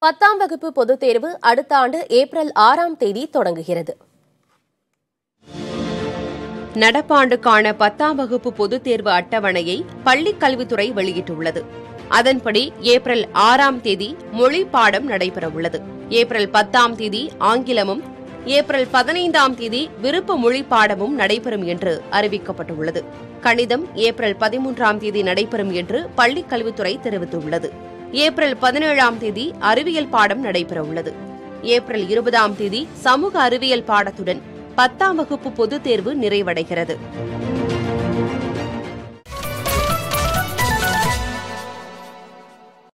பத்தாம் வகுப்பு பொதுத் தேர்வு அடுத்த ஆண்டு ஏப்ரல் ஆறாம் தேதி தொடங்குகிறது நடப்பாண்டுக்கான பத்தாம் வகுப்பு பொதுத் தேர்வு அட்டவணையை பள்ளிக் கல்வித்துறை வெளியிட்டுள்ளது அதன்படி ஏப்ரல் ஆறாம் தேதி மொழி பாடம் நடைபெறவுள்ளது ஏப்ரல் பத்தாம் தேதி ஆங்கிலமும் ஏப்ரல் பதினைந்தாம் தேதி விருப்ப மொழி பாடமும் நடைபெறும் என்று அறிவிக்கப்பட்டுள்ளது கணிதம் ஏப்ரல் பதிமூன்றாம் தேதி நடைபெறும் என்று பள்ளிக் கல்வித்துறை தெரிவித்துள்ளது ஏப்ரல் பதினேழாம் தேதி அறிவியல் பாடம் நடைபெறவுள்ளது ஏப்ரல் இருபதாம் தேதி சமூக அறிவியல் பாடத்துடன் பத்தாம் வகுப்பு பொதுத் தேர்வு நிறைவடைகிறது